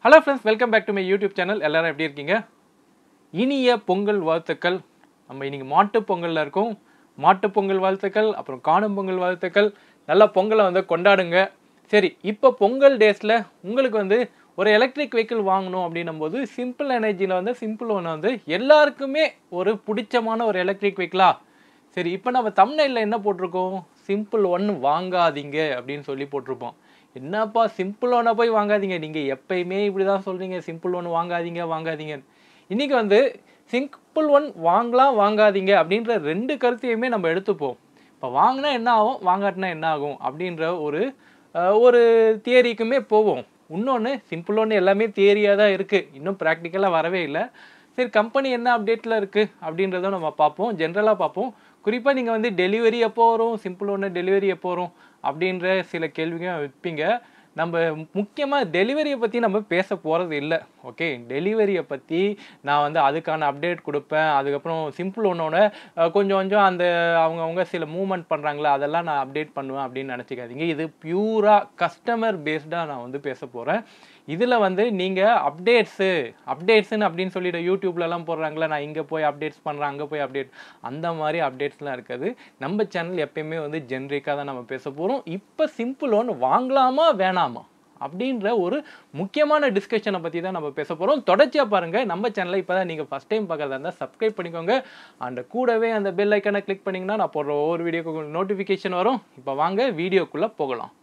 hello friends welcome back to my YouTube channel எல்லாரும் எப்படி இருக்கீங்க இனிய பொங்கல் வாழ்த்துக்கள் நம்ம இன்னைக்கு மாட்டுப் பொங்கல்ல இருக்கோம் மாட்டுப் பொங்கல் வாழ்த்துக்கள் அப்புறம் காணும் பொங்கல் வாழ்த்துக்கள் நல்லா பொங்கலை வந்து கொண்டாடுங்க சரி இப்போ பொங்கல் டேஸில் உங்களுக்கு வந்து ஒரு எலக்ட்ரிக் வெஹிக்கிள் வாங்கணும் அப்படின்னும் போது சிம்பிள் எனர்ஜியில் வந்து சிம்பிள் ஒன்று வந்து எல்லாருக்குமே ஒரு பிடிச்சமான ஒரு எலக்ட்ரிக் வெஹிக்கிளா சரி இப்போ நம்ம தமிழ்நாட்டில் என்ன போட்டிருக்கோம் சிம்பிள் ஒன்று வாங்காதீங்க அப்படின்னு சொல்லி போட்டிருப்போம் என்னப்பா சிம்பிள் ஒன்றை போய் வாங்காதீங்க நீங்கள் எப்பயுமே இப்படி தான் சொல்கிறீங்க சிம்பிள் ஒன்று வாங்காதீங்க வாங்காதீங்க இன்றைக்கி வந்து சிம்பிள் ஒன் வாங்கலாம் வாங்காதீங்க அப்படின்ற ரெண்டு கருத்தையுமே நம்ம எடுத்துப்போம் இப்போ வாங்கினா என்ன ஆகும் வாங்காட்டினா என்ன ஆகும் அப்படின்ற ஒரு அஹ், ஒரு தியரிக்குமே போவோம் இன்னொன்று சிம்பிள் ஒன்று எல்லாமே தியரியாக தான் இருக்குது இன்னும் ப்ராக்டிக்கலாக வரவே இல்லை சரி கம்பெனி என்ன அப்டேட்டில் இருக்குது அப்படின்றத நம்ம பார்ப்போம் ஜென்ரலாக பார்ப்போம் குறிப்பாக நீங்கள் வந்து டெலிவரி எப்போ வரும் சிம்பிள் ஒன்று டெலிவரி எப்போ வரும் அப்படின்ற சில கேள்விகள் வைப்பீங்க நம்ம முக்கியமாக டெலிவரியை பற்றி நம்ம பேச போகிறது இல்லை ஓகே டெலிவரியை பற்றி நான் வந்து அதுக்கான அப்டேட் கொடுப்பேன் அதுக்கப்புறம் சிம்பிள் ஒன்னோட கொஞ்சம் கொஞ்சம் அந்த அவங்கவுங்க சில மூவ்மெண்ட் பண்ணுறாங்களா அதெல்லாம் நான் அப்டேட் பண்ணுவேன் அப்படின்னு நினச்சிக்காதீங்க இது பியூராக கஸ்டமர் பேஸ்டாக நான் வந்து பேச போகிறேன் இதில் வந்து நீங்கள் அப்டேட்ஸு அப்டேட்ஸுன்னு அப்படின்னு சொல்லிட்டு யூடியூப்லலாம் போடுறாங்களா நான் இங்கே போய் அப்டேட்ஸ் பண்ணுறேன் அங்கே போய் அப்டேட் அந்த மாதிரி அப்டேட்ஸ்லாம் இருக்காது நம்ம சேனல் எப்பயுமே வந்து ஜென்ரிக்காக தான் நம்ம பேச போகிறோம் இப்போ சிம்பிள் ஒன்று வாங்கலாமா வேணாமா அப்படின்ற ஒரு முக்கியமான டிஸ்கஷனை பற்றி தான் நம்ம பேச போகிறோம் தொடர்ச்சியாக பாருங்கள் நம்ம சேனலை இப்போ தான் நீங்கள் ஃபஸ்ட் டைம் பார்க்கறதா இருந்தால் சப்ஸ்கிரைப் பண்ணிக்கோங்க அந்த கூடவே அந்த பெல் ஐக்கனை கிளிக் பண்ணிங்கன்னா நான் போடுற ஒவ்வொரு வீடியோக்கு நோட்டிஃபிகேஷன் வரும் இப்போ வாங்க வீடியோக்குள்ளே போகலாம்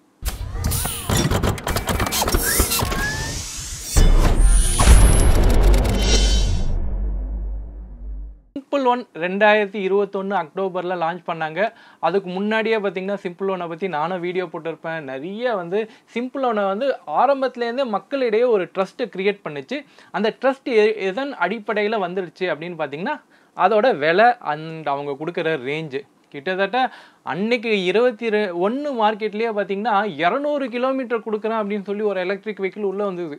சிம்பிள் ஒன் ரெண்டாயிரத்தி இருபத்தொன்று அக்டோபரில் லான்ச் பண்ணாங்க அதுக்கு முன்னாடியே பார்த்தீங்கன்னா சிம்பிள் ஒன்னை பற்றி நானும் வீடியோ போட்டிருப்பேன் நிறைய வந்து சிம்பிள் ஒன்னை வந்து ஆரம்பத்துலேருந்தே மக்களிடையே ஒரு ட்ரஸ்ட்டை க்ரியேட் பண்ணுச்சு அந்த ட்ரஸ்ட் எதன் அடிப்படையில் வந்துருச்சு அப்படின்னு பார்த்தீங்கன்னா அதோட விலை அண்ட் அவங்க கொடுக்குற ரேஞ்சு கிட்டத்தட்ட அன்னைக்கு இருபத்தி ரெ ஒன்று மார்க்கெட்லேயே பார்த்தீங்கன்னா இரநூறு கிலோமீட்டர் கொடுக்குறேன் அப்படின்னு சொல்லி ஒரு எலக்ட்ரிக் வெஹிக்கிள் உள்ளே வந்தது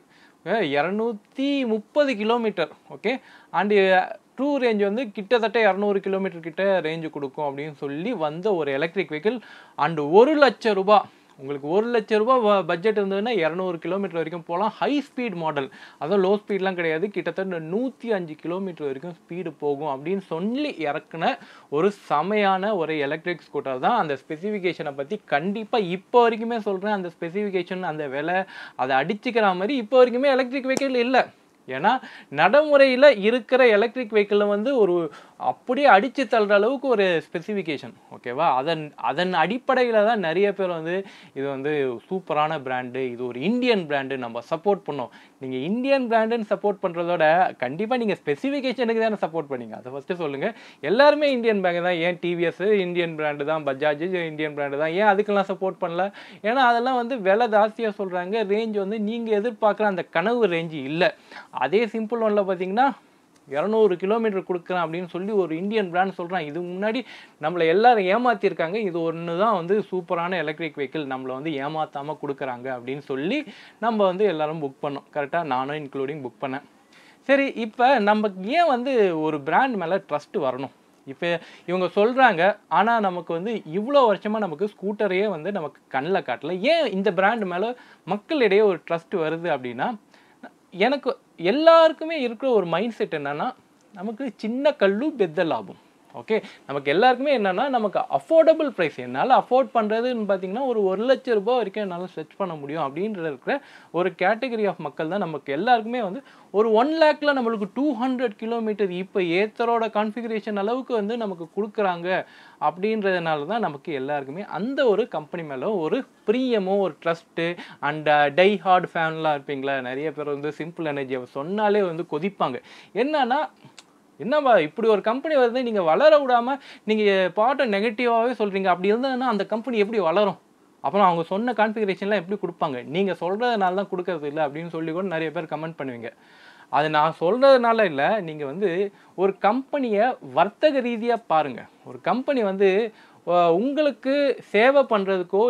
இரநூத்தி முப்பது kilometre okay and true range வந்து கிட்டத்தட்ட இரநூறு கிலோமீட்டர் கிட்ட ரேஞ்சு கொடுக்கும் அப்படின்னு சொல்லி வந்த ஒரு எலக்ட்ரிக் வெஹிக்கிள் அண்டு ஒரு லட்சம் ரூபாய் உங்களுக்கு ஒரு லட்ச ரூபாய் பட்ஜெட் இருந்ததுன்னா இரநூறு கிலோமீட்டர் வரைக்கும் போகலாம் ஹை ஸ்பீட் மாடல் அதுவும் லோ ஸ்பீட்லாம் கிடையாது கிட்டத்தட்ட நூற்றி அஞ்சு கிலோமீட்டர் வரைக்கும் ஸ்பீடு போகும் அப்படின்னு சொல்லி இறக்குன ஒரு செமையான ஒரு எலக்ட்ரிக் ஸ்கூட்டர் தான் அந்த ஸ்பெசிஃபிகேஷனை பற்றி கண்டிப்பாக இப்போ வரைக்குமே சொல்கிறேன் அந்த ஸ்பெசிஃபிகேஷன் அந்த விலை அதை அடிச்சுக்கிற மாதிரி இப்போ வரைக்குமே எலக்ட்ரிக் வெஹிக்கிள் இல்லை ஏன்னா நடைமுறையில் இருக்கிற எலக்ட்ரிக் வெஹிக்கிளில் வந்து ஒரு அப்படியே அடித்து தள்ளுற அளவுக்கு ஒரு ஸ்பெசிஃபிகேஷன் ஓகேவா அதன் அதன் அடிப்படையில் தான் நிறைய பேர் வந்து இது வந்து சூப்பரான பிராண்டு இது ஒரு இந்தியன் பிராண்டு நம்ம சப்போர்ட் பண்ணோம் நீங்கள் இந்தியன் பிராண்டுன்னு சப்போர்ட் பண்ணுறதோட கண்டிப்பாக நீங்கள் ஸ்பெசிஃபிகேஷனுக்கு தானே சப்போர்ட் பண்ணீங்க அதை ஃபஸ்ட்டு சொல்லுங்கள் எல்லாருமே இந்தியன் பேங்க் தான் ஏன் டிவிஎஸ் இந்தியன் பிராண்டு தான் பஜாஜ் இந்தியன் பிராண்டு தான் ஏன் அதுக்கெல்லாம் சப்போர்ட் பண்ணல ஏன்னா அதெல்லாம் வந்து விலை ஜாஸ்தியாக சொல்கிறாங்க ரேஞ்ச் வந்து நீங்கள் எதிர்பார்க்குற அந்த கனவு ரேஞ்சு இல்லை அதே சிம்பிள் ஒன்ல பார்த்தீங்கன்னா இரநூறு கிலோமீட்டர் கொடுக்குறேன் அப்படின்னு சொல்லி ஒரு இந்தியன் பிராண்ட் சொல்கிறான் இது முன்னாடி நம்மளை எல்லாரும் ஏமாற்றிருக்காங்க இது ஒன்று தான் வந்து சூப்பரான எலக்ட்ரிக் வெஹிக்கிள் நம்மளை வந்து ஏமாற்றாமல் கொடுக்குறாங்க அப்படின்னு சொல்லி நம்ம வந்து எல்லாரும் புக் பண்ணோம் கரெக்டாக நானும் இன்க்ளூடிங் புக் பண்ணேன் சரி இப்போ நமக்கு ஏன் வந்து ஒரு பிராண்ட் மேலே ட்ரஸ்ட் வரணும் இப்போ இவங்க சொல்கிறாங்க ஆனால் நமக்கு வந்து இவ்வளோ வருஷமாக நமக்கு ஸ்கூட்டரையே வந்து நமக்கு கண்ணில் காட்டல ஏன் இந்த பிராண்ட் மேலே மக்களிடையே ஒரு ட்ரஸ்ட் வருது அப்படின்னா எனக்கு எல்லாருக்குமே இருக்கிற ஒரு மைண்ட் செட் என்னன்னா நமக்கு சின்ன கல்லு பெத்த லாபம் ஓகே நமக்கு எல்லாருக்குமே என்னன்னா நமக்கு அஃபோர்டபுள் ப்ரைஸ் என்னால் அஃபோர்ட் பண்ணுறதுன்னு பார்த்தீங்கன்னா ஒரு ஒரு லட்ச ரூபாய் வரைக்கும் என்னால் ஸ்ட்ரெச் பண்ண முடியும் அப்படின்ற இருக்கிற ஒரு கேட்டகரி ஆஃப் மக்கள் தான் நமக்கு எல்லாருக்குமே வந்து ஒரு ஒன் லேக்கில் நம்மளுக்கு டூ ஹண்ட்ரட் கிலோமீட்டர் இப்போ ஏத்தரோட கான்ஃபிகரேஷன் அளவுக்கு வந்து நமக்கு கொடுக்குறாங்க அப்படின்றதுனால தான் நமக்கு எல்லாருக்குமே அந்த ஒரு கம்பெனி மேலே ஒரு பிரியமோ ஒரு ட்ரஸ்ட்டு அண்ட் டை ஹார்ட் ஃபேன்லாம் இருப்பீங்களா நிறைய பேர் வந்து சிம்பிள் எனர்ஜியை சொன்னாலே வந்து கொதிப்பாங்க என்னன்னா என்னப்பா இப்படி ஒரு கம்பெனி வருது நீங்கள் வளர விடாமல் நீங்கள் பாட்டை நெகட்டிவாகவே சொல்கிறீங்க அப்படி இருந்ததுன்னா அந்த கம்பெனி எப்படி வளரும் அப்புறம் அவங்க சொன்ன கான்ஃபிகரேஷன்லாம் எப்படி கொடுப்பாங்க நீங்கள் சொல்கிறதுனால தான் கொடுக்கறது இல்லை அப்படின்னு சொல்லி கூட நிறைய பேர் கமெண்ட் பண்ணுவீங்க அது நான் சொல்கிறதுனால இல்லை நீங்கள் வந்து ஒரு கம்பெனியை வர்த்தக ரீதியாக பாருங்கள் ஒரு கம்பெனி வந்து அஹ், உங்களுக்கு சேவை பண்ணுறதுக்கோ இல்லை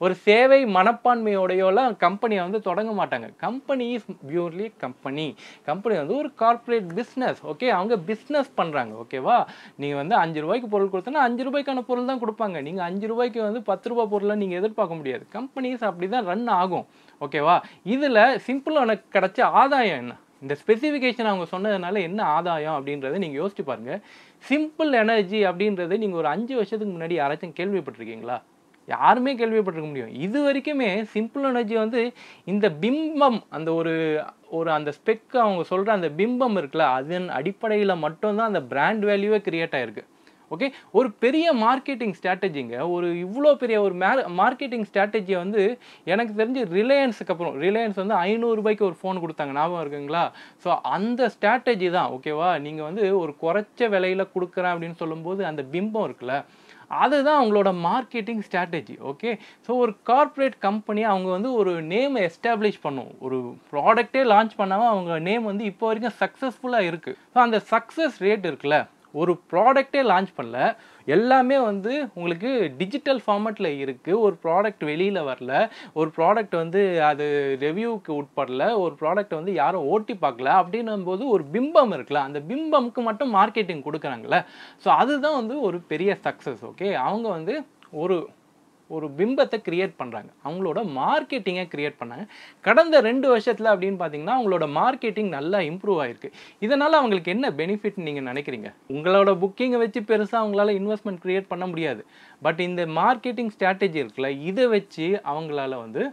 ஒரு சேவை மனப்பான்மையோடையோலாம் கம்பெனியை வந்து தொடங்க மாட்டாங்க company is purely company company வந்து ஒரு கார்ப்பரேட் பிஸ்னஸ் ஓகே அவங்க பிஸ்னஸ் பண்ணுறாங்க ஓகேவா நீங்கள் வந்து அஞ்சு ரூபாய்க்கு பொருள் கொடுத்தனா அஞ்சு ரூபாய்க்கான பொருள் தான் கொடுப்பாங்க நீங்கள் அஞ்சு ரூபாய்க்கு வந்து பத்து ரூபாய் பொருளை நீங்கள் எதிர்பார்க்க முடியாது கம்பெனிஸ் அப்படி தான் ரன் ஆகும் ஓகேவா இதில் சிம்பிள் உனக்கு கிடைச்ச ஆதாயம் என்ன இந்த ஸ்பெசிஃபிகேஷன் அவங்க சொன்னதுனால என்ன ஆதாயம் அப்படின்றத நீங்கள் யோசிச்சு பாருங்க சிம்பிள் எனர்ஜி அப்படின்றது நீங்கள் ஒரு அஞ்சு வருஷத்துக்கு முன்னாடி யாராச்சும் கேள்விப்பட்டிருக்கீங்களா யாருமே கேள்விப்பட்டிருக்க முடியும் இது வரைக்குமே சிம்பிள் எனர்ஜி வந்து இந்த பிம்பம் அந்த ஒரு ஒரு அந்த ஸ்பெக் அவங்க சொல்கிற அந்த பிம்பம் இருக்குல்ல அதன் அடிப்படையில் மட்டும்தான் அந்த பிராண்ட் வேல்யூவே கிரியேட் ஆயிருக்கு ஓகே ஒரு பெரிய மார்க்கெட்டிங் ஸ்ட்ராட்டஜிங்க ஒரு இவ்வளோ பெரிய ஒரு மே மார்க்கெட்டிங் ஸ்ட்ராட்டஜியை வந்து எனக்கு தெரிஞ்சு ரிலையன்ஸுக்கு அப்புறம் ரிலையன்ஸ் வந்து ஐநூறுரூபாய்க்கு ஒரு ஃபோன் கொடுத்தாங்க ஞாபகம் இருக்குங்களா ஸோ அந்த ஸ்ட்ராட்டஜி தான் ஓகேவா நீங்கள் வந்து ஒரு குறைச்ச விலையில் கொடுக்குறேன் அப்படின்னு சொல்லும்போது அந்த பிம்பம் இருக்குல்ல அதுதான் அவங்களோட மார்க்கெட்டிங் ஸ்ட்ராட்டஜி ஓகே ஸோ ஒரு கார்ப்பரேட் கம்பெனி அவங்க வந்து ஒரு நேமை எஸ்டாப்ளிஷ் பண்ணும் ஒரு ப்ராடக்டே லான்ச் பண்ணாமல் அவங்க நேம் வந்து இப்போ வரைக்கும் சக்ஸஸ்ஃபுல்லாக இருக்குது ஸோ அந்த சக்ஸஸ் ரேட் இருக்குல்ல ஒரு ப்ராடக்டே லான்ச் பண்ணல எல்லாமே வந்து உங்களுக்கு டிஜிட்டல் ஃபார்மேட்டில் இருக்குது ஒரு ப்ராடக்ட் வெளியில் வரல ஒரு ப்ராடக்ட் வந்து அது ரிவ்யூவுக்கு உட்படல ஒரு ப்ராடக்ட் வந்து யாரும் ஓட்டி பார்க்கல அப்படின்னும் போது ஒரு பிம்பம் இருக்குல்ல அந்த பிம்பம்க்கு மட்டும் மார்க்கெட்டிங் கொடுக்குறாங்கல்ல ஸோ அதுதான் வந்து ஒரு பெரிய சக்ஸஸ் ஓகே அவங்க வந்து ஒரு ஒரு பிம்பத்தை கிரியேட் பண்ணுறாங்க அவங்களோட மார்க்கெட்டிங்கை கிரியேட் பண்ணாங்க கடந்த ரெண்டு வருஷத்தில் அப்படின்னு பார்த்தீங்கன்னா அவங்களோட மார்க்கெட்டிங் நல்லா இம்ப்ரூவ் ஆயிருக்கு இதனால் அவங்களுக்கு என்ன பெனிஃபிட் நீங்கள் நினைக்கிறீங்க உங்களோட புக்கிங்கை வச்சு பெருசாக அவங்களால இன்வெஸ்ட்மெண்ட் கிரியேட் பண்ண முடியாது பட் இந்த மார்க்கெட்டிங் ஸ்ட்ராட்டஜி இருக்குல்ல இதை வச்சு அவங்களால வந்து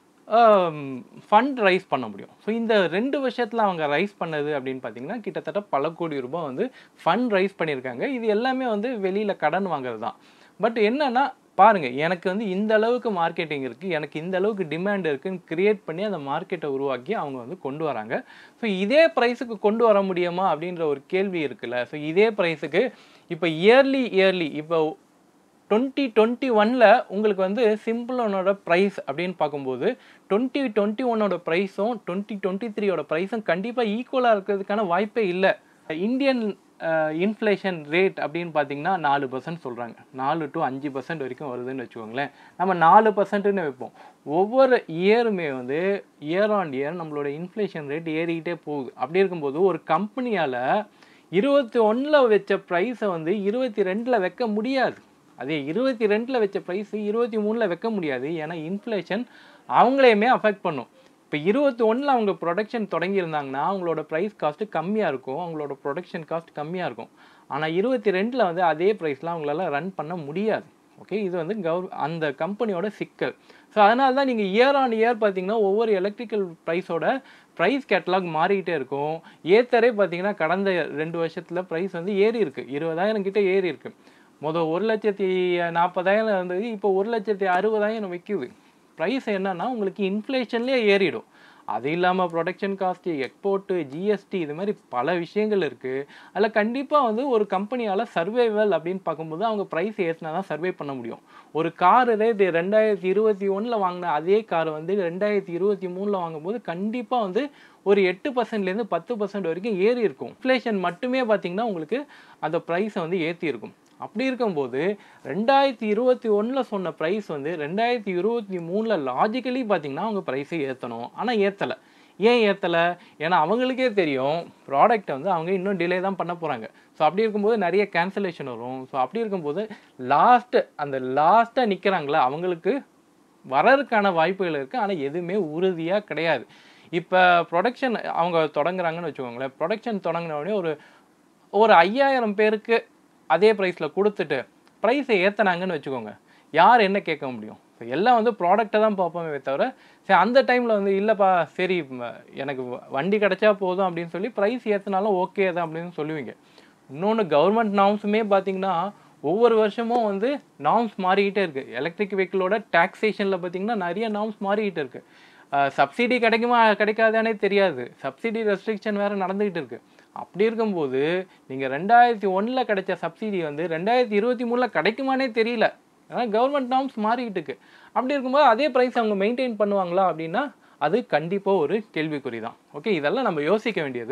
ஃபண்ட் ரைஸ் பண்ண முடியும் ஸோ இந்த ரெண்டு வருஷத்தில் அவங்க ரைஸ் பண்ணது அப்படின்னு பார்த்தீங்கன்னா கிட்டத்தட்ட பல கோடி ரூபாய் வந்து ஃபண்ட் ரைஸ் பண்ணியிருக்காங்க இது எல்லாமே வந்து வெளியில் கடன் வாங்குறது தான் பட் என்னன்னா பாருங்க எனக்கு வந்து இந்த அளவுக்கு மார்க்கெட்டிங் இருக்குது எனக்கு இந்த அளவுக்கு டிமாண்ட் இருக்குன்னு கிரியேட் பண்ணி அந்த மார்க்கெட்டை உருவாக்கி அவங்க வந்து கொண்டு வராங்க ஸோ இதே ப்ரைஸுக்கு கொண்டு வர முடியுமா அப்படின்ற ஒரு கேள்வி இருக்குல்ல ஸோ இதே ப்ரைஸுக்கு இப்போ இயர்லி இயர்லி இப்போ டுவெண்ட்டி டுவெண்ட்டி ஒனில் உங்களுக்கு வந்து சிம்பிள் ஒன்னோட ப்ரைஸ் அப்படின்னு பார்க்கும்போது டுவெண்ட்டி டுவெண்ட்டி ஒன்னோட ப்ரைஸும் டுவெண்ட்டி டுவெண்ட்டி த்ரீயோட ப்ரைஸும் கண்டிப்பாக ஈக்குவலாக இருக்கிறதுக்கான வாய்ப்பே இல்லை இந்தியன் இன்ஃப்ளேஷன் ரேட் அப்படின்னு பார்த்தீங்கன்னா நாலு பர்சன்ட் சொல்கிறாங்க நாலு டு அஞ்சு பர்சன்ட் வரைக்கும் வருதுன்னு வச்சுக்கோங்களேன் நம்ம நாலு பர்சன்ட்னு வைப்போம் ஒவ்வொரு இயருமே வந்து இயர் ஆன் இயர் நம்மளோட இன்ஃப்ளேஷன் ரேட் ஏறிக்கிட்டே போகுது அப்படி இருக்கும்போது ஒரு கம்பெனியால் இருபத்தி ஒன்றில் வச்ச ப்ரைஸை வந்து இருபத்தி ரெண்டில் வைக்க முடியாது அதே இருபத்தி ரெண்டில் வச்ச ப்ரைஸ் இருபத்தி மூணில் வைக்க முடியாது ஏன்னா இன்ஃப்ளேஷன் அவங்களையுமே அஃபெக்ட் பண்ணும் இப்போ இருபத்தி ஒன்றில் அவங்க ப்ரொடக்ஷன் தொடங்கியிருந்தாங்கன்னா அவங்களோட ப்ரைஸ் காஸ்ட்டு கம்மியாக இருக்கும் அவங்களோட ப்ரொடக்ஷன் காஸ்ட் கம்மியாக இருக்கும் ஆனால் இருபத்தி ரெண்டில் வந்து அதே ப்ரைஸ்லாம் அவங்களால ரன் பண்ண முடியாது ஓகே இது வந்து கவர் அந்த கம்பெனியோட சிக்கல் ஸோ அதனால தான் நீங்கள் இயர் ஆன் இயர் பார்த்தீங்கன்னா ஒவ்வொரு எலக்ட்ரிக்கல் ப்ரைஸோட ப்ரைஸ் கேட்டலாக் மாறிக்கிட்டே இருக்கும் ஏத்தரே பார்த்தீங்கன்னா கடந்த ரெண்டு வருஷத்தில் ப்ரைஸ் வந்து ஏறி இருக்கு இருபதாயிரம் கிட்ட ஏறி இருக்கு மொதல் ஒரு லட்சத்தி நாற்பதாயிரம் இருந்தது இப்போ ஒரு லட்சத்தி அறுபதாயிரம் விற்குது ப்ரைஸ் என்னன்னா உங்களுக்கு இன்ஃப்ளேஷன்லேயே ஏறிடும் அது இல்லாமல் ப்ரொடக்ஷன் காஸ்ட்டு எக்ஸ்போர்ட்டு ஜிஎஸ்டி இது மாதிரி பல விஷயங்கள் இருக்குது அதில் கண்டிப்பாக வந்து ஒரு கம்பெனியால் சர்வைவல் அப்படின்னு பார்க்கும்போது அவங்க ப்ரைஸ் ஏற்றினா தான் சர்வே பண்ண முடியும் ஒரு கார் ரேட் ரெண்டாயிரத்தி இருபத்தி ஒன்றில் வாங்கின அதே கார் வந்து ரெண்டாயிரத்தி இருபத்தி மூணில் வாங்கும்போது கண்டிப்பாக வந்து ஒரு எட்டு பர்சன்ட்லேருந்து பத்து பர்சன்ட் வரைக்கும் ஏறி இருக்கும் இன்ஃப்ளேஷன் மட்டுமே பார்த்தீங்கன்னா உங்களுக்கு அந்த ப்ரைஸை வந்து ஏற்றி இருக்கும் அப்படி இருக்கும்போது ரெண்டாயிரத்தி இருபத்தி ஒன்றில் சொன்ன ப்ரைஸ் வந்து ரெண்டாயிரத்தி இருபத்தி மூணில் லாஜிக்கலி பார்த்தீங்கன்னா அவங்க ப்ரைஸை ஏற்றணும் ஆனால் ஏற்றலை ஏன் ஏற்றலை ஏன்னா அவங்களுக்கே தெரியும் ப்ராடக்ட்டை வந்து அவங்க இன்னும் டிலே தான் பண்ண போகிறாங்க ஸோ அப்படி இருக்கும்போது நிறைய கேன்சலேஷன் வரும் ஸோ அப்படி இருக்கும்போது லாஸ்ட்டு அந்த லாஸ்ட்டாக நிற்கிறாங்களா அவங்களுக்கு வரதுக்கான வாய்ப்புகள் இருக்குது ஆனால் எதுவுமே உறுதியாக கிடையாது இப்போ ப்ரொடக்ஷன் அவங்க தொடங்குறாங்கன்னு வச்சுக்கோங்களேன் ப்ரொடக்ஷன் தொடங்கின உடனே ஒரு ஒரு ஐயாயிரம் பேருக்கு அதே ப்ரைஸில் கொடுத்துட்டு ப்ரைஸை ஏற்றுனாங்கன்னு வச்சுக்கோங்க யார் என்ன கேட்க முடியும் So, எல்லாம் வந்து ப்ராடக்ட்டை தான் பார்ப்போமே தவிர சரி அந்த டைமில் வந்து இல்லைப்பா சரி ம, எனக்கு வ- வண்டி கிடைச்சா போதும் அப்படின்னு சொல்லி ப்ரைஸ் ஏற்றினாலும் ஓகே தான் அப்படின்னு சொல்லுவீங்க இன்னொன்று கவர்மெண்ட் நார்ம்ஸுமே பார்த்தீங்கன்னா ஒவ்வொரு வருஷமும் வந்து நார்ம்ஸ் மாறிக்கிட்டே இருக்குது எலக்ட்ரிக் வெஹிக்கிளோட டாக்ஸேஷனில் பார்த்தீங்கன்னா நிறைய நார்ம்ஸ் மாறிக்கிட்டு இருக்கு சப்சிடி கிடைக்குமா கிடைக்காதானே தெரியாது சப்சிடி ரெஸ்ட்ரிக்ஷன் வேறு நடந்துக்கிட்டு இருக்கு அப்படி இருக்கும்போது நீங்கள் ரெண்டாயிரத்தி ஒன்றில் கிடைச்ச சப்சிடி வந்து ரெண்டாயிரத்தி இருபத்தி மூணில் கிடைக்குமானே தெரியல ஏன்னா கவர்மெண்ட் நார்ம்ஸ் மாறிக்கிட்டு இருக்கு அப்படி இருக்கும்போது அதே ப்ரைஸ் அவங்க மெயின்டைன் பண்ணுவாங்களா அப்படின்னா அது கண்டிப்பாக ஒரு கேள்விக்குறி தான் ஓகே இதெல்லாம் நம்ம யோசிக்க வேண்டியது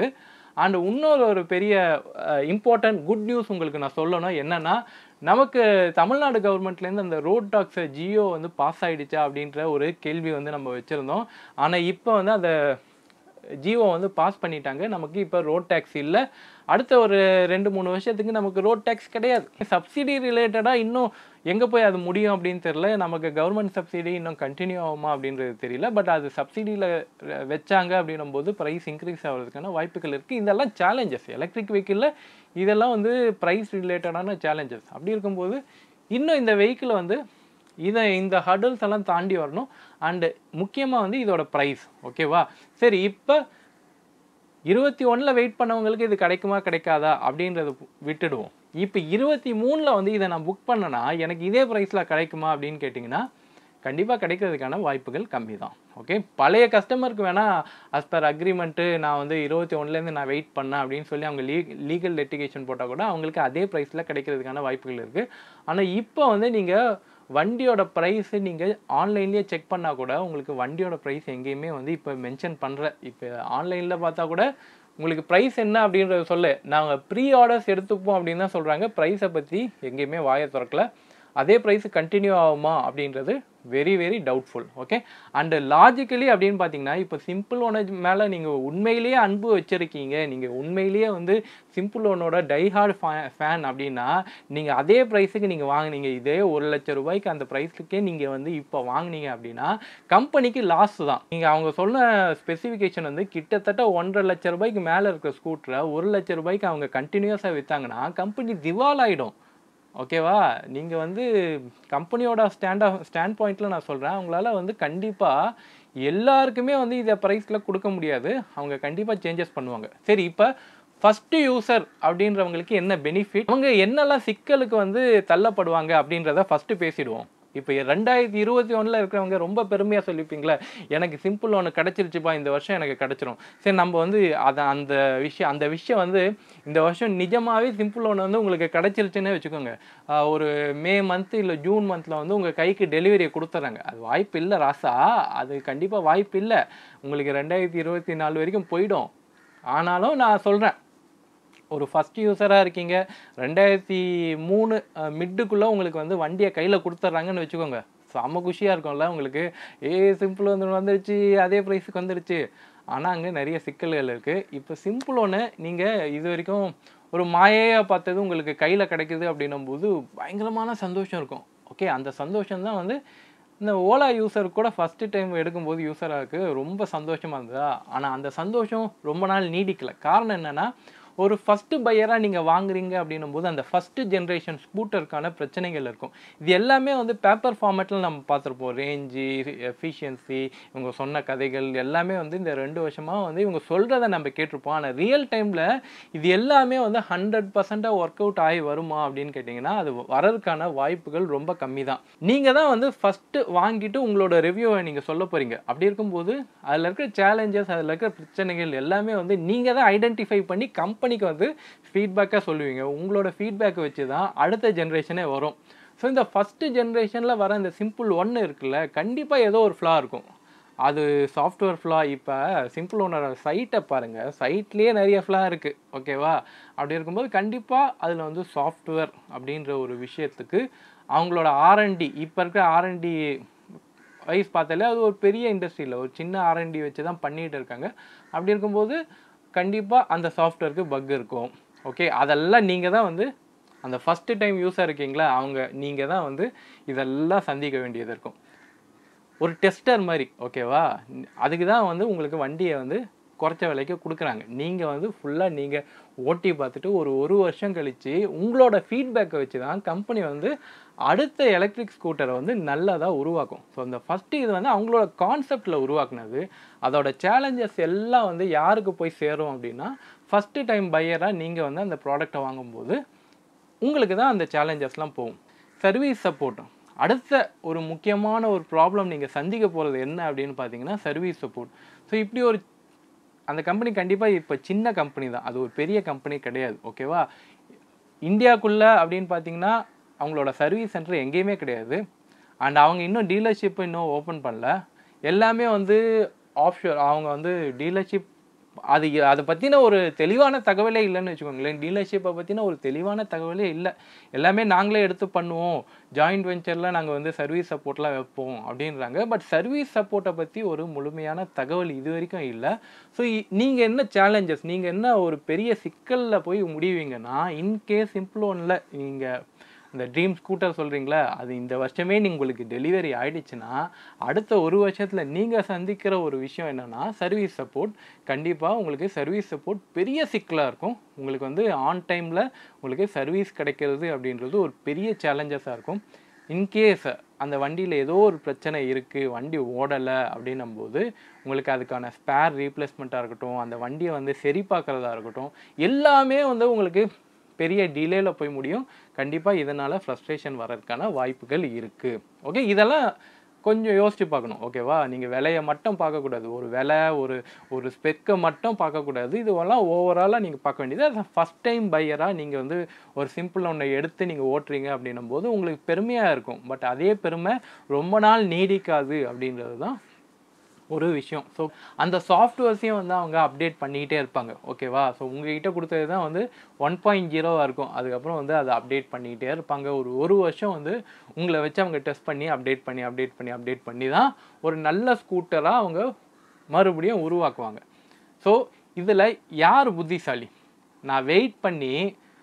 அண்ட் இன்னொரு ஒரு பெரிய இம்பார்ட்டன்ட் குட் நியூஸ் உங்களுக்கு நான் சொல்லணும் என்னன்னா நமக்கு தமிழ்நாடு கவர்மெண்ட்லேருந்து அந்த ரோட் டாக்ஸை ஜியோ வந்து பாஸ் ஆயிடுச்சா அப்படின்ற ஒரு கேள்வி வந்து நம்ம வச்சுருந்தோம் ஆனால் இப்போ வந்து அந்த ஜியோ வந்து பாஸ் பண்ணிட்டாங்க நமக்கு இப்போ ரோட் டேக்ஸ் இல்லை அடுத்த ஒரு ரெண்டு மூணு வருஷத்துக்கு நமக்கு ரோட் டேக்ஸ் கிடையாது சப்சிடி ரிலேட்டடாக இன்னும் எங்கே போய் அது முடியும் அப்படின்னு தெரியல நமக்கு கவர்மெண்ட் சப்சிடி இன்னும் கண்டினியூ ஆகுமா அப்படின்றது தெரியல பட் அது சப்சிடியில் வச்சாங்க அப்படின்னும் போது ப்ரைஸ் இன்க்ரீஸ் ஆகிறதுக்கான வாய்ப்புகள் இருக்குது இதெல்லாம் சேலஞ்சஸ் எலக்ட்ரிக் வெஹிக்கிளில் இதெல்லாம் வந்து ப்ரைஸ் ரிலேட்டடான சேலஞ்சஸ் அப்படி இருக்கும்போது இன்னும் இந்த வெஹிக்கிள் வந்து இதை இந்த ஹர்டல்ஸ் எல்லாம் தாண்டி வரணும் அண்டு முக்கியமாக வந்து இதோட ப்ரைஸ் ஓகேவா சரி இப்போ இருபத்தி ஒன்றில் வெயிட் பண்ணவங்களுக்கு இது கிடைக்குமா கிடைக்காதா அப்படின்றத விட்டுடுவோம் இப்போ இருபத்தி மூணில் வந்து இதை நான் புக் பண்ணனா எனக்கு இதே ப்ரைஸில் கிடைக்குமா அப்படின்னு கேட்டிங்கன்னா கண்டிப்பாக கிடைக்கிறதுக்கான வாய்ப்புகள் கம்மி தான் ஓகே பழைய கஸ்டமருக்கு வேணால் அஸ் பர் அக்ரிமெண்ட்டு நான் வந்து இருபத்தி ஒன்றுலேருந்து நான் வெயிட் பண்ணேன் அப்படின்னு சொல்லி அவங்க லீ லீகல் லெட்டிகேஷன் போட்டால் கூட அவங்களுக்கு அதே ப்ரைஸில் கிடைக்கிறதுக்கான வாய்ப்புகள் இருக்குது ஆனால் இப்போ வந்து நீங்கள் வண்டியோட ப்ரைஸு நீங்கள் ஆன்லைன்லேயே செக் பண்ணால் கூட உங்களுக்கு வண்டியோட ப்ரைஸ் எங்கேயுமே வந்து இப்போ மென்ஷன் பண்ணுற இப்போ ஆன்லைனில் பார்த்தா கூட உங்களுக்கு ப்ரைஸ் என்ன அப்படின்றத சொல்லு நாங்கள் ப்ரீ ஆர்டர்ஸ் எடுத்துப்போம் அப்படின்னு தான் சொல்கிறாங்க ப்ரைஸை பற்றி எங்கேயுமே வாயை திறக்கல அதே ப்ரைஸ் கண்டினியூ ஆகுமா அப்படின்றது very very doubtful okay and logically அப்படின்னு பார்த்தீங்கன்னா இப்போ சிம்பிள் ஓனேஜ் மேலே நீங்கள் உண்மையிலேயே அன்பு வச்சுருக்கீங்க நீங்கள் உண்மையிலேயே வந்து சிம்பிள் ஓனோட டைஹார்ட் ஃபேன் அப்படின்னா நீங்கள் அதே ப்ரைஸுக்கு நீங்கள் வாங்குனீங்க இதே ஒரு லட்சம் ரூபாய்க்கு அந்த ப்ரைஸுக்கே நீங்கள் வந்து இப்போ வாங்குனீங்க அப்படின்னா கம்பெனிக்கு லாஸ் தான் நீங்கள் அவங்க சொன்ன ஸ்பெசிஃபிகேஷன் வந்து கிட்டத்தட்ட ஒன்றரை லட்ச ரூபாய்க்கு மேலே இருக்கிற ஸ்கூட்டரை ஒரு லட்ச ரூபாய்க்கு அவங்க கண்டினியூஸாக விற்றாங்கன்னா கம்பெனி திவால் ஆகிடும் ஓகேவா நீங்கள் வந்து கம்பெனியோட ஸ்டாண்ட் ஆஃப் ஸ்டாண்ட் பாயிண்ட்டில் நான் சொல்கிறேன் அவங்களால வந்து கண்டிப்பாக எல்லாருக்குமே வந்து இதை ப்ரைஸில் கொடுக்க முடியாது அவங்க கண்டிப்பாக சேஞ்சஸ் பண்ணுவாங்க சரி இப்போ ஃபஸ்ட்டு யூசர் அப்படின்றவங்களுக்கு என்ன பெனிஃபிட் அவங்க என்னெல்லாம் சிக்கலுக்கு வந்து தள்ளப்படுவாங்க அப்படின்றத ஃபஸ்ட்டு பேசிடுவோம் இப்போ ரெண்டாயிரத்தி இருபத்தி ஒன்றில் இருக்கிறவங்க ரொம்ப பெருமையாக சொல்லிப்பீங்களே எனக்கு சிம்பிள் ஒன்று கிடச்சிருச்சுப்பா இந்த வருஷம் எனக்கு கிடச்சிரும் சரி நம்ம வந்து அதை அந்த விஷயம் அந்த விஷயம் வந்து இந்த வருஷம் நிஜமாகவே சிம்பிள் ஒன்று வந்து உங்களுக்கு கிடச்சிருச்சுன்னே வச்சுக்கோங்க ஆஹ் ஒரு மே மந்த் இல்லை ஜூன் மந்தில் வந்து உங்கள் கைக்கு டெலிவரியை கொடுத்துட்றாங்க அது வாய்ப்பு இல்லை ராசா அது கண்டிப்பாக வாய்ப்பு இல்லை உங்களுக்கு ரெண்டாயிரத்தி இருபத்தி நாலு வரைக்கும் போயிடும் ஆனாலும் நான் சொல்கிறேன் ஒரு ஃபஸ்ட் யூஸராக இருக்கீங்க ரெண்டாயிரத்தி மூணு மிட்டுக்குள்ளே உங்களுக்கு வந்து வண்டியை கையில் கொடுத்துட்றாங்கன்னு வச்சுக்கோங்க செம்ம குஷியாக இருக்கும்ல உங்களுக்கு ஏ சிம்பிள் வந்து வந்துருச்சு அதே ப்ரைஸுக்கு வந்துருச்சு ஆனால் அங்கே நிறைய சிக்கல்கள் இருக்குது இப்போ சிம்பிள் ஒன்று நீங்கள் இது வரைக்கும் ஒரு மாயையாக பார்த்தது உங்களுக்கு கையில் கிடைக்குது அப்படின்னும் போது பயங்கரமான சந்தோஷம் இருக்கும் ஓகே அந்த சந்தோஷம் தான் வந்து இந்த ஓலா யூசர் கூட ஃபஸ்ட்டு டைம் எடுக்கும்போது யூஸராக இருக்குது ரொம்ப சந்தோஷமாக இருந்ததா ஆனால் அந்த சந்தோஷம் ரொம்ப நாள் நீடிக்கல காரணம் என்னென்னா ஒரு ஃபஸ்ட்டு பையராக நீங்கள் வாங்குறீங்க அப்படின்னும் போது அந்த ஃபஸ்ட்டு ஜென்ரேஷன் ஸ்கூட்டருக்கான பிரச்சனைகள் இருக்கும் இது எல்லாமே வந்து பேப்பர் ஃபார்மேட்டில் நம்ம பார்த்துருப்போம் ரேஞ்சு எஃபிஷியன்சி இவங்க சொன்ன கதைகள் எல்லாமே வந்து இந்த ரெண்டு வருஷமாக வந்து இவங்க சொல்கிறத நம்ம கேட்டிருப்போம் ஆனால் ரியல் டைமில் இது எல்லாமே வந்து ஹண்ட்ரட் பர்சண்ட்டாக ஒர்க் அவுட் ஆகி வருமா அப்படின்னு கேட்டிங்கன்னா அது வரதுக்கான வாய்ப்புகள் ரொம்ப கம்மி தான் நீங்கள் தான் வந்து ஃபஸ்ட்டு வாங்கிட்டு உங்களோட ரிவ்யூவை நீங்கள் சொல்ல போகிறீங்க அப்படி இருக்கும்போது அதில் இருக்கிற சேலஞ்சஸ் அதில் இருக்கிற பிரச்சனைகள் எல்லாமே வந்து நீங்கள் தான் ஐடென்டிஃபை பண்ணி கம்பெனிக்கு வந்து ஃபீட்பேக்காக சொல்லுவீங்க உங்களோட ஃபீட்பேக்கை வச்சு தான் அடுத்த ஜென்ரேஷனே வரும் ஸோ இந்த ஃபஸ்ட்டு ஜென்ரேஷனில் வர இந்த சிம்பிள் ஒன்று இருக்குல்ல கண்டிப்பாக ஏதோ ஒரு ஃப்ளா இருக்கும் அது சாஃப்ட்வேர் ஃப்ளா இப்போ சிம்பிள் ஒன்னோட சைட்டை பாருங்கள் சைட்லேயே நிறைய ஃப்ளா இருக்குது ஓகேவா அப்படி இருக்கும்போது கண்டிப்பாக அதில் வந்து சாஃப்ட்வேர் அப்படின்ற ஒரு விஷயத்துக்கு அவங்களோட ஆர்என்டி இப்போ இருக்கிற ஆர்என்டி வைஸ் பார்த்தாலே அது ஒரு பெரிய இண்டஸ்ட்ரியில் ஒரு சின்ன ஆர்என்டி வச்சு தான் பண்ணிகிட்டு இருக்காங்க அப்படி இருக்கும்போது கண்டிப்பாக அந்த சாஃப்ட்வேருக்கு பக் இருக்கும் ஓகே அதெல்லாம் நீங்கள் தான் வந்து அந்த ஃபஸ்ட்டு டைம் யூஸாக இருக்கீங்களா அவங்க நீங்கள் தான் வந்து இதெல்லாம் சந்திக்க வேண்டியது இருக்கும் ஒரு டெஸ்டர் மாதிரி ஓகேவா அதுக்கு தான் வந்து உங்களுக்கு வண்டியை வந்து குறைச்ச விலைக்கு கொடுக்குறாங்க நீங்கள் வந்து ஃபுல்லாக நீங்கள் ஓட்டி பார்த்துட்டு ஒரு ஒரு வருஷம் கழித்து உங்களோட ஃபீட்பேக்கை வச்சு தான் கம்பெனி வந்து அடுத்த எலக்ட்ரிக் ஸ்கூட்டரை வந்து நல்லதாக உருவாக்கும் ஸோ இந்த ஃபஸ்ட்டு இது வந்து அவங்களோட கான்செப்டில் உருவாக்குனது அதோட சேலஞ்சஸ் எல்லாம் வந்து யாருக்கு போய் சேரும் அப்படின்னா ஃபஸ்ட்டு டைம் பையராக நீங்கள் வந்து அந்த ப்ராடக்டை வாங்கும்போது உங்களுக்கு தான் அந்த சேலஞ்சஸ்லாம் போகும் சர்வீஸ் சப்போர்ட் அடுத்த ஒரு முக்கியமான ஒரு ப்ராப்ளம் நீங்கள் சந்திக்க போகிறது என்ன அப்படின்னு பார்த்தீங்கன்னா சர்வீஸ் சப்போர்ட் ஸோ இப்படி ஒரு அந்த கம்பெனி கண்டிப்பாக இப்போ சின்ன கம்பெனி தான் அது ஒரு பெரிய கம்பெனி கிடையாது ஓகேவா இந்தியாக்குள்ளே அப்படின்னு பார்த்தீங்கன்னா அவங்களோட சர்வீஸ் சென்டர் எங்கேயுமே கிடையாது அண்ட் அவங்க இன்னும் டீலர்ஷிப் இன்னும் ஓப்பன் பண்ணல எல்லாமே வந்து ஆஃப்ஷோர் அவங்க வந்து டீலர்ஷிப் அது அதை பற்றின ஒரு தெளிவான தகவலே இல்லைன்னு வச்சுக்கோங்களேன் டீலர்ஷிப்பை பற்றின ஒரு தெளிவான தகவலே இல்லை எல்லாமே நாங்களே எடுத்து பண்ணுவோம் ஜாயிண்ட் வெஞ்சரில் நாங்கள் வந்து சர்வீஸ் சப்போர்ட்லாம் வைப்போம் அப்படின்றாங்க பட் சர்வீஸ் சப்போர்ட்டை பற்றி ஒரு முழுமையான தகவல் இது வரைக்கும் இல்லை ஸோ நீங்கள் என்ன சேலஞ்சஸ் நீங்கள் என்ன ஒரு பெரிய சிக்கலில் போய் முடிவீங்கன்னா இன்கேஸ் சிம்பிள் ஒன்றில் நீங்கள் இந்த ட்ரீம் ஸ்கூட்டர் சொல்கிறீங்களா அது இந்த வருஷமே நீ உங்களுக்கு டெலிவரி ஆயிடுச்சுன்னா அடுத்த ஒரு வருஷத்தில் நீங்கள் சந்திக்கிற ஒரு விஷயம் என்னென்னா சர்வீஸ் சப்போர்ட் கண்டிப்பாக உங்களுக்கு சர்வீஸ் சப்போர்ட் பெரிய சிக்கலாக இருக்கும் உங்களுக்கு வந்து ஆன் டைமில் உங்களுக்கு சர்வீஸ் கிடைக்கிறது அப்படின்றது ஒரு பெரிய சேலஞ்சஸாக இருக்கும் இன்கேஸ் அந்த வண்டியில் ஏதோ ஒரு பிரச்சனை இருக்குது வண்டி ஓடலை அப்படின்னும் போது உங்களுக்கு அதுக்கான ஸ்பேர் ரீப்ளேஸ்மெண்ட்டாக இருக்கட்டும் அந்த வண்டியை வந்து சரி பார்க்குறதா இருக்கட்டும் எல்லாமே வந்து உங்களுக்கு பெரிய டிலேல போய் முடியும் கண்டிப்பாக இதனால் ஃப்ரஸ்ட்ரேஷன் வர்றதுக்கான வாய்ப்புகள் இருக்குது ஓகே இதெல்லாம் கொஞ்சம் யோசிச்சு பார்க்கணும் ஓகேவா நீங்கள் விலையை மட்டும் பார்க்கக்கூடாது ஒரு விலை ஒரு ஒரு ஸ்பெக்கை மட்டும் பார்க்கக்கூடாது இதுவெல்லாம் ஓவராலாக நீங்கள் பார்க்க வேண்டியது ஃபஸ்ட் டைம் பையராக நீங்கள் வந்து ஒரு சிம்பிள் ஒன்றை எடுத்து நீங்கள் ஓட்டுறீங்க அப்படின்னும் போது உங்களுக்கு பெருமையாக இருக்கும் பட் அதே பெருமை ரொம்ப நாள் நீடிக்காது அப்படின்றது தான் ஒரு விஷயம் ஸோ அந்த சாஃப்ட்வேர்ஸையும் வந்து அவங்க அப்டேட் பண்ணிக்கிட்டே இருப்பாங்க ஓகேவா ஸோ உங்ககிட்ட கொடுத்தது தான் வந்து ஒன் பாயிண்ட் ஜீரோவாக இருக்கும் அதுக்கப்புறம் வந்து அதை அப்டேட் பண்ணிக்கிட்டே இருப்பாங்க ஒரு ஒரு வருஷம் வந்து உங்களை வச்சு அவங்க டெஸ்ட் பண்ணி அப்டேட் பண்ணி அப்டேட் பண்ணி அப்டேட் பண்ணி தான் ஒரு நல்ல ஸ்கூட்டராக அவங்க மறுபடியும் உருவாக்குவாங்க ஸோ இதில் யார் புத்திசாலி நான் வெயிட் பண்ணி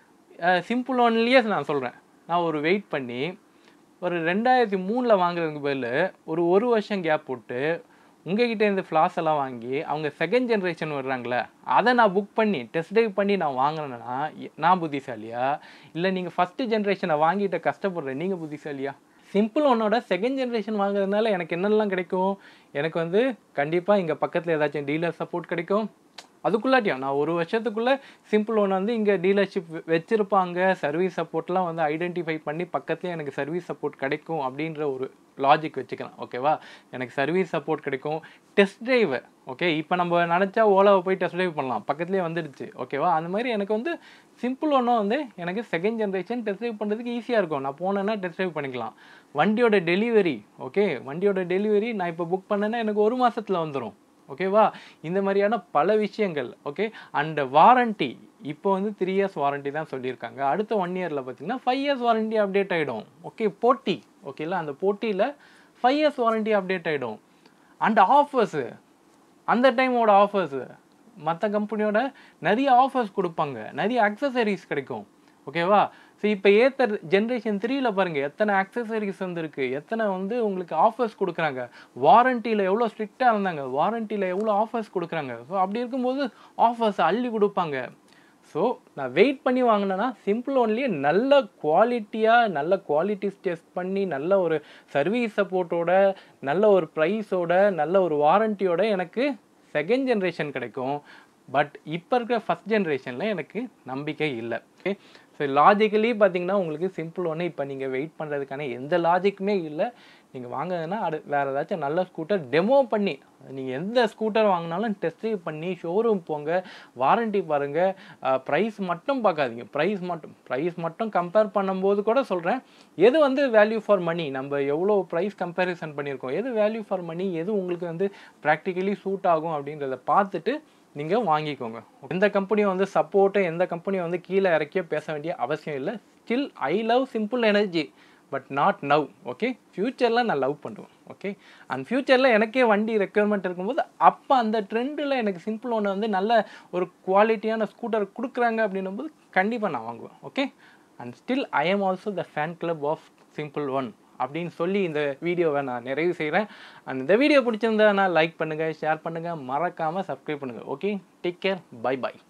சிம்பிள் ஒன்லேயே நான் சொல்கிறேன் நான் ஒரு வெயிட் பண்ணி ஒரு ரெண்டாயிரத்தி மூணில் வாங்குறதுக்கு பதில் ஒரு ஒரு வருஷம் கேப் போட்டு உங்ககிட்ட இருந்து ஃப்ளாஸ் எல்லாம் வாங்கி அவங்க செகண்ட் ஜென்ரேஷன் வர்றாங்களே அதை நான் புக் பண்ணி டெஸ்ட் ட்ரைவ் பண்ணி நான் வாங்கினேன்னா நான் புத்திசாலியா இல்லை நீங்கள் ஃபஸ்ட்டு ஜென்ரேஷனை வாங்கிட்ட கஷ்டப்படுறேன் நீங்கள் புத்திசாலியா சிம்பிள் ஒன்னோட செகண்ட் ஜென்ரேஷன் வாங்குறதுனால எனக்கு என்னெல்லாம் கிடைக்கும் எனக்கு வந்து கண்டிப்பாக இங்கே பக்கத்தில் ஏதாச்சும் டீலர் சப்போர்ட் கிடைக்கும் அதுக்குள்ளாட்டியும் நான் ஒரு வருஷத்துக்குள்ளே சிம்பிள் ஒன்று வந்து இங்கே டீலர்ஷிப் வச்சுருப்பாங்க சர்வீஸ் சப்போர்ட்லாம் வந்து ஐடென்டிஃபை பண்ணி பக்கத்துலேயே எனக்கு சர்வீஸ் சப்போர்ட் கிடைக்கும் அப்படின்ற ஒரு லாஜிக் வச்சுக்கலாம் ஓகேவா எனக்கு சர்வீஸ் சப்போர்ட் கிடைக்கும் டெஸ்ட் டிரைவ் ஓகே இப்போ நம்ம நினச்சா ஓலாவை போய் டெஸ்ட் டிரைவ் பண்ணலாம் பக்கத்துலேயே வந்துடுச்சு ஓகேவா அந்த மாதிரி எனக்கு வந்து சிம்பிள் ஒன்றும் வந்து எனக்கு செகண்ட் ஜென்ரேஷன் டெஸ்ட் டிரைவ் பண்ணுறதுக்கு ஈஸியாக இருக்கும் நான் போனேன்னா டெஸ்ட் டிரைவ் பண்ணிக்கலாம் வண்டியோட டெலிவரி ஓகே வண்டியோட டெலிவரி நான் இப்போ புக் பண்ணேன்னா எனக்கு ஒரு மாதத்தில் வந்துடும் ஓகேவா இந்த மாதிரியான பல விஷயங்கள் ஓகே அண்ட் வாரண்டி இப்போ வந்து த்ரீ இயர்ஸ் வாரண்டி தான் சொல்லியிருக்காங்க அடுத்த ஒன் இயரில் பார்த்தீங்கன்னா ஃபைவ் இயர்ஸ் வாரண்டி அப்டேட் ஆகிடும் ஓகே போட்டி ஓகேல அந்த போட்டியில் ஃபைவ் இயர்ஸ் வாரண்டி அப்டேட் ஆகிடும் அண்ட் ஆஃபர்ஸு அந்த டைமோட ஆஃபர்ஸு மற்ற கம்பெனியோட நிறைய ஆஃபர்ஸ் கொடுப்பாங்க நிறைய அக்சசரிஸ் கிடைக்கும் ஓகேவா ஸோ இப்போ ஏற்ற ஜென்ரேஷன் த்ரீல பாருங்கள் எத்தனை அக்சசரிஸ் வந்துருக்கு எத்தனை வந்து உங்களுக்கு ஆஃபர்ஸ் கொடுக்குறாங்க வாரண்டியில் எவ்வளோ ஸ்ட்ரிக்டாக இருந்தாங்க வாரண்டியில் எவ்வளோ ஆஃபர்ஸ் கொடுக்குறாங்க ஸோ அப்படி இருக்கும்போது ஆஃபர்ஸ் அள்ளி கொடுப்பாங்க ஸோ நான் வெயிட் பண்ணி வாங்கினேன்னா சிம்பிள் ஒன்லியே நல்ல குவாலிட்டியாக நல்ல குவாலிட்டிஸ் டெஸ்ட் பண்ணி நல்ல ஒரு சர்வீஸ் சப்போர்ட்டோட நல்ல ஒரு ப்ரைஸோட நல்ல ஒரு வாரண்டியோட எனக்கு செகண்ட் ஜென்ரேஷன் கிடைக்கும் பட் இப்போ இருக்கிற ஃபஸ்ட் ஜென்ரேஷனில் எனக்கு நம்பிக்கை இல்லை ஓகே ஸோ லாஜிக்கலி பார்த்தீங்கன்னா உங்களுக்கு சிம்பிள் ஒன்று இப்போ நீங்கள் வெயிட் பண்ணுறதுக்கான எந்த லாஜிக்குமே இல்லை நீங்கள் வாங்குறதுன்னா அடு வேறு ஏதாச்சும் நல்ல ஸ்கூட்டர் டெமோ பண்ணி நீங்கள் எந்த ஸ்கூட்டர் வாங்கினாலும் டெஸ்ட் ட்ரைவ் பண்ணி ஷோரூம் போங்க வாரண்டி பாருங்கள் ப்ரைஸ் மட்டும் பார்க்காதீங்க ப்ரைஸ் மட்டும் ப்ரைஸ் மட்டும் கம்பேர் பண்ணும்போது கூட சொல்கிறேன் எது வந்து வேல்யூ ஃபார் மணி நம்ம எவ்வளோ ப்ரைஸ் கம்பேரிசன் பண்ணியிருக்கோம் எது வேல்யூ ஃபார் மணி எது உங்களுக்கு வந்து ப்ராக்டிக்கலி சூட் ஆகும் அப்படின்றத பார்த்துட்டு நீங்கள் வாங்கிக்கோங்க எந்த கம்பெனியும் வந்து சப்போர்ட்டை எந்த கம்பெனியும் வந்து கீழே இறக்கியோ பேச வேண்டிய அவசியம் இல்லை still I love simple energy but not now okay ஃப்யூச்சரில் நான் லவ் பண்ணுவேன் ஓகே அண்ட் ஃப்யூச்சரில் எனக்கே வண்டி ரெக்குயர்மெண்ட் இருக்கும்போது அப்போ அந்த ட்ரெண்டில் எனக்கு சிம்பிள் ஒன்று வந்து நல்ல ஒரு குவாலிட்டியான ஸ்கூட்டர் கொடுக்குறாங்க அப்படின்னும் போது கண்டிப்பாக நான் வாங்குவேன் okay and still I am also the fan club of simple one அப்படின்னு சொல்லி இந்த வீடியோவை நான் நிறைவு செய்கிறேன் அண்ட் இந்த வீடியோ பிடிச்சிருந்தா நான் லைக் பண்ணுங்கள் ஷேர் பண்ணுங்கள் மறக்காமல் சப்ஸ்கிரைப் பண்ணுங்கள் okay take care bye by